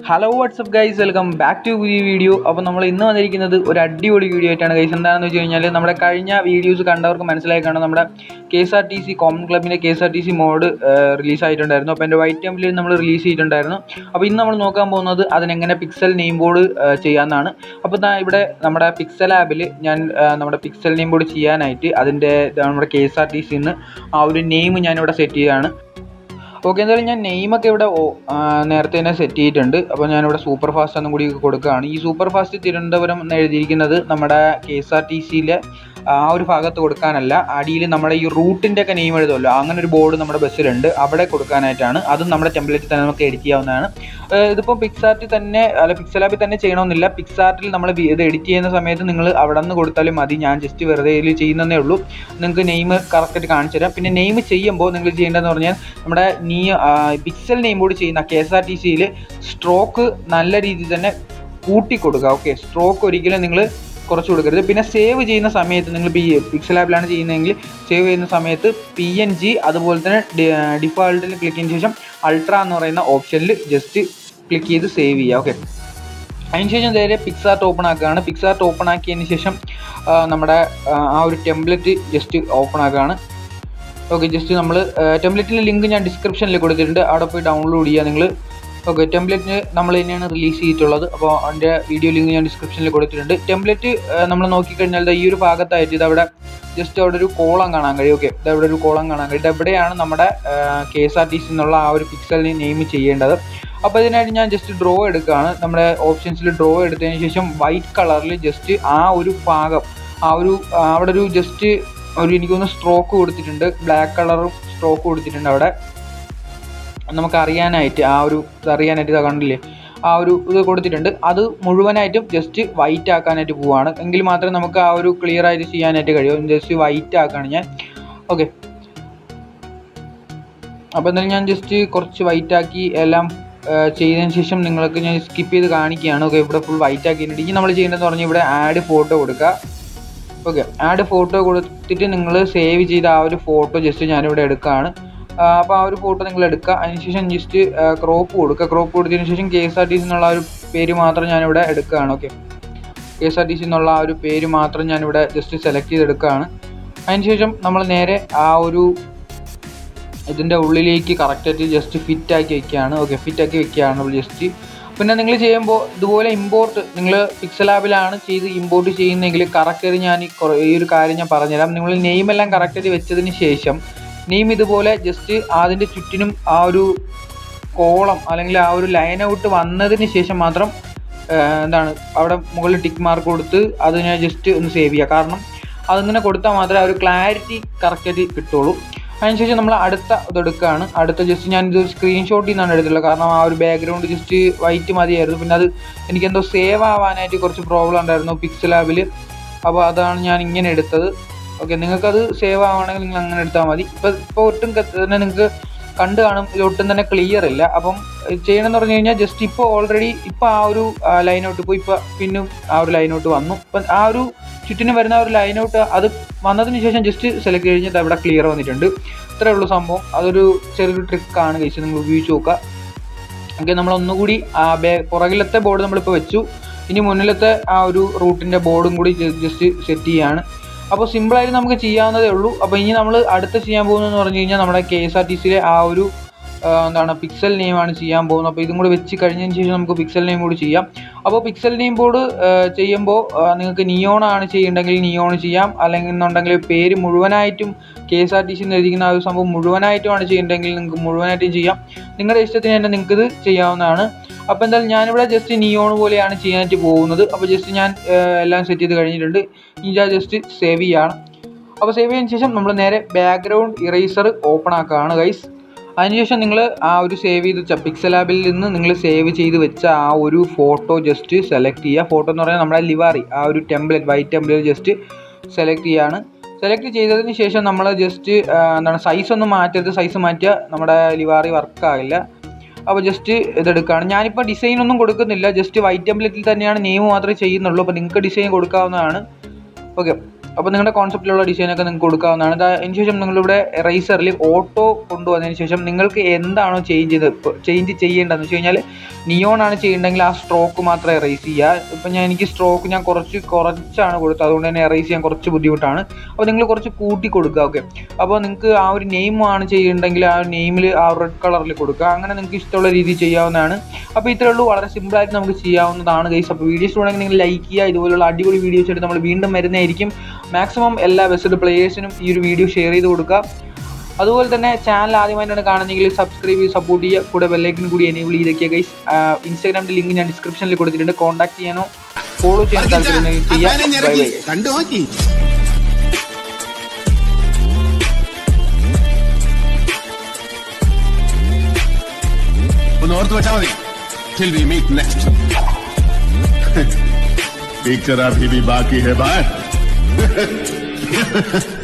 hello WhatsApp guys welcome back to പുതിയ video അപ്പോൾ നമ്മൾ ഇന്ന് വന്നിരിക്കുന്നത് ഒരു അടിപൊളി വീഡിയോ ആയിട്ടാണ് ഗൈസ് എന്താണെന്ന് വെച്ച് കഴിഞ്ഞാൽ നമ്മുടെ കഴിഞ്ഞ വീഡിയോസ് കണ്ടവർക്ക് മനസ്സിലായി കാണും നമ്മുടെ K S R T C common ക്ലബിൻ്റെ K S R T C mod release ആയിട്ടുണ്ടായിരുന്നു അപ്പോൾ എൻ്റെ വൈറ്റ് ടെമ്പിളിൽ നമ്മൾ റിലീസ് ചെയ്തിട്ടുണ്ടായിരുന്നു അപ്പോൾ ഇന്ന് നമ്മൾ നോക്കാൻ പോകുന്നത് അതിനെങ്ങനെ പിക്സൽ നെയിം ബോർഡ് ചെയ്യാമെന്നാണ് അപ്പോൾ ദാ ഇവിടെ നമ്മുടെ പിക്സൽ ആപ്പിൽ ഞാൻ ആ, നമ്മുടെ പിക്സൽ നെയിം ബോർഡ് ചെയ്യാനായിട്ട് അതിൻ്റെ നമ്മുടെ കെ എസ് ആർ ടി സിന്ന് ആ ഒരു നെയിം ഞാനിവിടെ സെറ്റ് ചെയ്യുകയാണ് ഓക്കെ എന്തായാലും ഞാൻ നെയിമൊക്കെ ഇവിടെ ഓ- ആ, നേരത്തെ തന്നെ സെറ്റ് ചെയ്തിട്ടുണ്ട് അപ്പോൾ ഞാനിവിടെ സൂപ്പർ ഫാസ്റ്റ് എന്നും കൂടി കൊടുക്കുകയാണ് ഈ സൂപ്പർ ഫാസ്റ്റ് തിരുവനന്തപുരം എന്ന് എഴുതിയിരിക്കുന്നത് നമ്മുടെ കെ എസ് ആർ ടി സിയിലെ ആ ഒരു ഭാഗത്ത് കൊടുക്കാനല്ല അടിയിൽ നമ്മുടെ ഈ റൂട്ടിൻ്റെ ഒക്കെ നെയിം എഴുതുമല്ലോ അങ്ങനെ ഒരു ബോർഡ് നമ്മുടെ ബസ്സിലുണ്ട് അവിടെ കൊടുക്കാനായിട്ടാണ് അതും നമ്മുടെ ടെംപ്ലേറ്റിൽ തന്നെ നമുക്ക് എഡിറ്റ് ചെയ്യാവുന്നതാണ് ഏഹ് ഇതിപ്പോൾ പിക്സാർട്ടിൽ തന്നെ അല്ല പിക്സൽ ആപ്പിൽ തന്നെ ചെയ്യണമെന്നില്ല പിക്സാർട്ടിൽ നമ്മൾ ഇത് എഡിറ്റ് ചെയ്യുന്ന സമയത്ത് നിങ്ങൾ അവിടെ നിന്ന് കൊടുത്താലും മതി ഞാൻ ജസ്റ്റ് വെറുതെ ഇതിൽ ചെയ്യുന്നതേ ഉള്ളൂ നിങ്ങൾക്ക് നെയിം കറക്റ്റായിട്ട് കാണിച്ചു തരാം പിന്നെ നെയിം ചെയ്യുമ്പോൾ നിങ്ങൾ ചെയ്യേണ്ടതെന്ന് പറഞ്ഞാൽ നമ്മുടെ നീ പിക്സൽ നെയിം ബോർഡ് ചെയ്യുന്ന കെ എസ് ആർ ടി സിയിൽ സ്ട്രോക്ക് നല്ല രീതിയിൽ തന്നെ കൂട്ടി കൊടുക്കുക ഓക്കെ സ്ട്രോക്ക് ഒരിക്കലും നിങ്ങൾ കുറച്ച് കൊടുക്കരുത് പിന്നെ സേവ് ചെയ്യുന്ന സമയത്ത് നിങ്ങൾ പി പിക്സൽ ആപ്പിലാണ് ചെയ്യുന്നതെങ്കിൽ സേവ് ചെയ്യുന്ന സമയത്ത് പി എൻ ജി അതുപോലെ തന്നെ ഡിഫാൾട്ടിൽ ക്ലിക്ക് ചെയ്തതിന് ശേഷം അൾട്ര എന്ന് പറയുന്ന ഓപ്ഷനിൽ ജസ്റ്റ് ക്ലിക്ക് ചെയ്ത് സേവ് ചെയ്യുക ഓക്കെ അതിനുശേഷം നേരെ പിക്സാർട്ട് ഓപ്പൺ ആക്കുകയാണ് പിക്സാർട്ട് ഓപ്പൺ ആക്കിയതിന് ശേഷം ആ, നമ്മുടെ ആ, ആ ഒരു ടെംപ്ലേറ്റ് ജസ്റ്റ് ഓപ്പൺ ആക്കുകയാണ് ഓക്കെ ജസ്റ്റ് നമ്മൾ ടെംപ്ലേറ്റിൻ്റെ ലിങ്ക് ഞാൻ ഡിസ്ക്രിപ്ഷനിൽ കൊടുത്തിട്ടുണ്ട് അവിടെ പോയി ഡൗൺലോഡ് ചെയ്യുക നിങ്ങൾ ഓക്കെ ടെംപ്ലേറ്റ് നമ്മൾ തന്നെയാണ് റിലീസ് ചെയ്തിട്ടുള്ളത് അപ്പോൾ അതിൻ്റെ വീഡിയോ ലിങ്ക് ഞാൻ ഡിസ്ക്രിപ്ഷനിൽ കൊടുത്തിട്ടുണ്ട് ടെംപ്ലേറ്റ് നമ്മൾ നോക്കിക്കഴിഞ്ഞാൽ ദാ ഈ ഒരു ഭാഗത്തായിട്ട് ഇത് അവിടെ ജസ്റ്റ് അവിടെ ഒരു കോളം കാണാൻ കഴിയും ഓക്കെ ഇത് അവിടെ ഒരു കോളം കാണാൻ കഴിയും ഇത് എവിടെയാണ് നമ്മുടെ K S R T C എന്നുള്ള ആ ഒരു പിക്സലിന് നെയിം ചെയ്യേണ്ടത് അപ്പോൾ ഇതിനായിട്ട് ഞാൻ ജസ്റ്റ് ഡ്രോ എടുക്കുകയാണ് നമ്മുടെ ഓപ്ഷൻസിൽ ഡ്രോ എടുത്തതിന് ശേഷം വൈറ്റ് കളറിൽ ജസ്റ്റ് ആ ഒരു ഭാഗം ആ ഒരു ആ, അവിടെ ഒരു ജസ്റ്റ് ഒരു എനിക്ക് തോന്നുന്നു സ്ട്രോക്ക് കൊടുത്തിട്ടുണ്ട് ബ്ലാക്ക് കളറും സ്ട്രോക്ക് കൊടുത്തിട്ടുണ്ട് അവിടെ നമുക്ക് അറിയാനായിട്ട് ആ ഒരു ഇത് അറിയാനായിട്ട് ഇതാ കണ്ടില്ലേ ആ ഒരു ഇത് കൊടുത്തിട്ടുണ്ട് അത് മുഴുവനായിട്ടും ജസ്റ്റ് വൈറ്റ് ആക്കാനായിട്ട് പോവുകയാണ് എങ്കിൽ മാത്രമേ നമുക്ക് ആ ഒരു ക്ലിയർ ആയിട്ട് ചെയ്യാനായിട്ട് കഴിയൂ ജസ്റ്റ് വൈറ്റ് ആക്കുകയാണ് ഞാൻ ഓക്കെ അപ്പോൾ എന്തായാലും ഞാൻ ജസ്റ്റ് കുറച്ച് വൈറ്റ് ആക്കി എല്ലാം ആ, ചെയ്തതിന് ശേഷം നിങ്ങൾക്ക് ഞാൻ സ്കിപ്പ് ചെയ്ത് കാണിക്കുകയാണ് ഓക്കെ ഇവിടെ ഫുൾ വൈറ്റ് ആക്കിയിട്ടുണ്ട് ഇനി നമ്മൾ ചെയ്യേണ്ടതെന്ന് പറഞ്ഞാൽ ഇവിടെ ആഡ് ഫോട്ടോ കൊടുക്കുക ഓക്കെ ആഡ് ഫോട്ടോ കൊടുത്തിട്ട് നിങ്ങൾ സേവ് ചെയ്ത ആ ഒരു ഫോട്ടോ ജസ്റ്റ് ഞാനിവിടെ എടുക്കുകയാണ് അപ്പോൾ ആ ഒരു ഫോട്ടോ നിങ്ങൾ എടുക്കുക അതിനുശേഷം ജസ്റ്റ് ക്രോപ്പ് കൊടുക്കുക ക്രോപ്പ് കൊടുത്തതിന് ശേഷം K S R T C എന്നുള്ള ആ ഒരു പേര് മാത്രം ഞാനിവിടെ എടുക്കുകയാണ് okay K S R T C എന്നുള്ള ആ ഒരു പേര് മാത്രം ഞാനിവിടെ ജസ്റ്റ് സെലക്ട് ചെയ്തെടുക്കുകയാണ് അതിനുശേഷം നമ്മൾ നേരെ ആ ഒരു ഇതിൻ്റെ ഉള്ളിലേക്ക് കറക്റ്റായിട്ട് ജസ്റ്റ് ഫിറ്റ് ആക്കി വെക്കുകയാണ് ഓക്കെ ഫിറ്റ് ആക്കി വെക്കുകയാണ് നമ്മൾ ജസ്റ്റ് പിന്നെ നിങ്ങൾ ചെയ്യുമ്പോൾ ഇതുപോലെ ഇമ്പോർട്ട് നിങ്ങൾ പിക്സൽ ആപ്പിലാണ് ചെയ്ത് ഇമ്പോർട്ട് ചെയ്യുന്നതെങ്കിൽ കറക്റ്റായിട്ട് ഞാൻ ഈ കുറേ ഈ ഒരു കാര്യം ഞാൻ പറഞ്ഞുതരാം നിങ്ങൾ നെയിം എല്ലാം കറക്റ്റായിട്ട് വെച്ചതിന് ശേഷം നെയിം ഇതുപോലെ ജസ്റ്റ് അതിൻ്റെ ചുറ്റിനും ആ ഒരു കോളം അല്ലെങ്കിൽ ആ ഒരു ലൈൻ ഔട്ട് വന്നതിന് ശേഷം മാത്രം ആ, എന്താണ് അവിടെ മുകളിൽ ടിക്ക് മാർക്ക് കൊടുത്ത് അതിനെ ജസ്റ്റ് ഒന്ന് സേവ് ചെയ്യുക കാരണം അതിങ്ങനെ കൊടുത്താൽ മാത്രമേ ആ ഒരു ക്ലാരിറ്റി കറക്റ്റായിട്ട് കിട്ടുള്ളൂ അതിനുശേഷം നമ്മൾ അടുത്ത ഇതെടുക്കുകയാണ് അടുത്ത ജസ്റ്റ് ഞാൻ ഇത് സ്ക്രീൻഷോട്ടിൽ നിന്നാണ് എടുത്തുള്ളത് കാരണം ആ ഒരു ബാക്ക്ഗ്രൗണ്ട് ജസ്റ്റ് വൈറ്റ് മതിയായിരുന്നു പിന്നെ അത് എനിക്കെന്തോ സേവ് ആവാനായിട്ട് കുറച്ച് പ്രോബ്ലം ഉണ്ടായിരുന്നു പിക്സൽ ആപ്പിൽ അപ്പോൾ അതാണ് ഞാൻ ഇങ്ങനെ എടുത്തത് ഓക്കെ നിങ്ങൾക്കത് സേവ് ആവുകയാണെങ്കിൽ നിങ്ങൾ അങ്ങനെ എടുത്താൽ മതി ഇപ്പോൾ ഇപ്പോൾ ഒട്ടും ക- തന്നെ നിങ്ങൾക്ക് കണ്ടു കാണും ഇത് ഒട്ടും തന്നെ ക്ലിയർ ഇല്ല അപ്പം ഇത് ചെയ്യണമെന്ന് പറഞ്ഞു കഴിഞ്ഞാൽ ജസ്റ്റ് ഇപ്പോൾ ഓൾറെഡി ഇപ്പോൾ ആ ഒരു ലൈനൗട്ട് പോയി ഇപ്പോൾ പിന്നും ആ ഒരു ലൈനൗട്ട് വന്നു അപ്പം ആ ഒരു ചുറ്റിനും വരുന്ന ആ ഒരു ലൈനൗട്ട് അത് വന്നതിന് ശേഷം ജസ്റ്റ് സെലക്ട് കഴിഞ്ഞിട്ട് അവിടെ ക്ലിയർ വന്നിട്ടുണ്ട് ഇത്രേ ഉള്ളൂ സംഭവം അതൊരു ചെറിയൊരു ട്രിക്കാണ് കഴിച്ച് നിങ്ങൾ ഉപയോഗിച്ച് നോക്കുക ഓക്കെ നമ്മൾ ഒന്നുകൂടി ആ ബേ പുറകിലത്തെ ബോർഡ് നമ്മളിപ്പോൾ വെച്ചു ഇനി മുന്നിലത്തെ ആ ഒരു റൂട്ടിൻ്റെ ബോർഡും കൂടി ജസ്റ്റ് സെറ്റ് ചെയ്യാണ് അപ്പോൾ സിമ്പിളായിട്ട് നമുക്ക് ചെയ്യാവുന്നതേ ഉള്ളൂ അപ്പോൾ ഇനി നമ്മൾ അടുത്ത ചെയ്യാൻ പോകുന്നതെന്ന് പറഞ്ഞു കഴിഞ്ഞാൽ നമ്മുടെ കെ എസ് ആർ ടി സിയിലെ ആ ഒരു ആ, എന്താണ് പിക്സൽ നെയിമാണ് ചെയ്യാൻ പോകുന്നത് അപ്പോൾ ഇതും കൂടി വെച്ച് കഴിഞ്ഞതിന് ശേഷം നമുക്ക് പിക്സൽ നെയിം കൂടി ചെയ്യാം അപ്പോൾ പിക്സൽ നെയിം ബോർഡ് ചെയ്യുമ്പോൾ നിങ്ങൾക്ക് നിയോൺ ആണ് ചെയ്യുന്നുണ്ടെങ്കിൽ നിയോൺ ചെയ്യാം അല്ലെങ്കിൽ എന്നുണ്ടെങ്കിൽ പേര് മുഴുവനായിട്ടും K S R T C എഴുതിക്കുന്ന ആ ഒരു സംഭവം മുഴുവനായിട്ടുമാണ് ചെയ്യുന്നുണ്ടെങ്കിൽ നിങ്ങൾക്ക് മുഴുവനായിട്ടും ചെയ്യാം നിങ്ങളുടെ ഇഷ്ടത്തിന് തന്നെ നിങ്ങൾക്ക് ഇത് ചെയ്യാവുന്നതാണ് അപ്പോൾ എന്തായാലും ഞാനിവിടെ ജസ്റ്റ് നിയോൺ പോലെയാണ് ചെയ്യാനായിട്ട് പോകുന്നത് അപ്പോൾ ജസ്റ്റ് ഞാൻ ആ, എല്ലാം സെറ്റ് ചെയ്ത് കഴിഞ്ഞിട്ടുണ്ട് ഇനി ഞാൻ ജസ്റ്റ് സേവ് ചെയ്യാണ് അപ്പോൾ സേവ് ചെയ്തതിന് ശേഷം നമ്മൾ നേരെ ബാക്ക്ഗ്രൗണ്ട് ഇറേസർ ഓപ്പൺ ആക്കുകയാണ് ഗൈസ് അതിനുശേഷം നിങ്ങൾ ആ ഒരു സേവ് ചെയ്ത് പിക്സൽ ആപ്പിൽ നിന്ന് നിങ്ങൾ സേവ് ചെയ്ത് വെച്ച ആ ഒരു ഫോട്ടോ ജസ്റ്റ് സെലക്ട് ചെയ്യുക ഫോട്ടോ എന്ന് പറഞ്ഞാൽ നമ്മുടെ ലിവാറി ആ ഒരു template white template just select ചെയ്യാണ് സെലക്ട് ചെയ്തതിന് ശേഷം നമ്മൾ ജസ്റ്റ് എന്താണ് സൈസ് ഒന്നും മാറ്റരുത് സൈസ് മാറ്റിയാൽ നമ്മുടെ ലിവാറി വർക്ക് ആകില്ല അപ്പോൾ ജസ്റ്റ് ഇതെടുക്കുകയാണ് ഞാനിപ്പോൾ ഡിസൈൻ ഒന്നും കൊടുക്കുന്നില്ല ജസ്റ്റ് വൈറ്റ് ടെംപ്ലേറ്റിൽ തന്നെയാണ് നെയിം മാത്രമേ ചെയ്യുന്നുള്ളൂ അപ്പോൾ നിങ്ങൾക്ക് ഡിസൈൻ കൊടുക്കാവുന്നതാണ് ഓക്കെ അപ്പോൾ നിങ്ങളുടെ കോൺസെപ്റ്റിലുള്ള ഡിസൈനൊക്കെ നിങ്ങൾക്ക് കൊടുക്കാവുന്നതാണ് ദാ അതിനുശേഷം നിങ്ങളിവിടെ റൈസറിൽ ഓട്ടോ കൊണ്ടുവന്നതിന് ശേഷം നിങ്ങൾക്ക് എന്താണോ ചേഞ്ച് ചെയ്ത് ചേഞ്ച് ചെയ്യേണ്ടതെന്ന് വെച്ച് കഴിഞ്ഞാൽ നിയോൺ ആണ് ചെയ്യേണ്ടെങ്കിൽ ആ സ്ട്രോക്ക് മാത്രം എറേസ് ചെയ്യുക ഇപ്പം ഞാൻ എനിക്ക് സ്ട്രോക്ക് ഞാൻ കുറച്ച് കുറച്ചാണ് കൊടുത്തത് അതുകൊണ്ട് തന്നെ എറേസ് ചെയ്യാൻ കുറച്ച് ബുദ്ധിമുട്ടാണ് അപ്പോൾ നിങ്ങൾ കുറച്ച് കൂട്ടി കൊടുക്കുക ഓക്കെ അപ്പോൾ നിങ്ങൾക്ക് ആ ഒരു നെയിം ആണ് ചെയ്യേണ്ടെങ്കിൽ ആ നെയിമിൽ ആ റെഡ് കളറിൽ കൊടുക്കുക അങ്ങനെ നിങ്ങൾക്ക് ഇഷ്ടമുള്ള രീതിയിൽ ചെയ്യാവുന്നതാണ് അപ്പോൾ ഇത്രേ ഉള്ളൂ വളരെ സിമ്പിളായിട്ട് നമുക്ക് ചെയ്യാവുന്നതാണ് ഗൈസ് അപ്പോൾ വീഡിയോസ് വേണമെങ്കിൽ നിങ്ങൾ ലൈക്ക് ചെയ്യുക ഇതുപോലുള്ള അടിപൊളി വീഡിയോസ് എടുത്ത് നമ്മൾ വീണ്ടും വരുന്നതായിരിക്കും മാക്സിമം എല്ലാ ബെസ്റ്റ് പ്ലേയേഴ്സിനും ഈ ഒരു വീഡിയോ ഷെയർ ചെയ്ത് കൊടുക്കുക അതുപോലെ തന്നെ ചാനൽ ആദ്യമായിട്ടാണ് കാണുന്നതെങ്കിൽ സബ്സ്ക്രൈബ് ചെയ്ത് സപ്പോർട്ട് ചെയ്യുക കൂടെ ബെല്ലൈക്കൻ കൂടി എനേബിൾ ചെയ്തൊക്കെ ഗൈസ് ഇൻസ്റ്റാഗ്രാമിൻ്റെ ലിങ്ക് ഞാൻ ഡിസ്ക്രിപ്ഷനിൽ കൊടുത്തിട്ടുണ്ട് കോൺടാക്ട് ചെയ്യാനോ ഫോളോ ചെയ്യാൻ താല്പര്യം ചെയ്യാം ബൈ ബൈ കണ്ടു നോക്കി ഒന്ന് ഓർത്ത് വെച്ചാൽ മതി till we meet next picture अभी भी बाकी है बाय